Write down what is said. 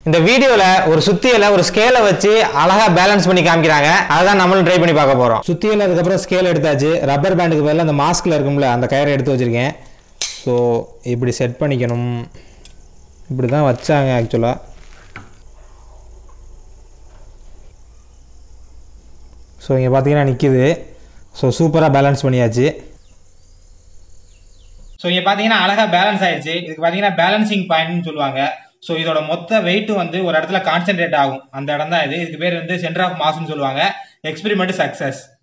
இந்த வீடியோல ஒரு சுத்தியில ஒரு ஸ்கேலை வச்சு அழகா பேலன்ஸ் பண்ணி காமிக்கிறாங்க அதான் நம்மளும் ட்ரை பண்ணி பார்க்க போறோம் சுத்தியில அதுக்கப்புறம் ஸ்கேல் எடுத்தாச்சு ரப்பர் பேண்டுக்கு பதிலாக அந்த மாஸ்க்ல இருக்கும்ல அந்த கயிறை எடுத்து வச்சிருக்கேன் ஸோ இப்படி செட் பண்ணிக்கணும் இப்படி தான் வச்சாங்க ஆக்சுவலாக ஸோ இங்கே பார்த்தீங்கன்னா நிற்கிது ஸோ சூப்பராக பேலன்ஸ் பண்ணியாச்சு ஸோ இங்கே பார்த்தீங்கன்னா அழகாக பேலன்ஸ் ஆயிடுச்சு இதுக்கு பார்த்தீங்கன்னா பேலன்சிங் பாயிண்ட்னு சொல்லுவாங்க ஸோ இதோட மொத்த வெயிட் வந்து ஒரு இடத்துல கான்சென்ட்ரேட் ஆகும் அந்த இடம் தான் இது இதுக்கு பேர் வந்து சென்டர் ஆஃப் மாஸ்னு சொல்லுவாங்க எக்ஸ்பெரிமெண்ட் சக்ஸஸ்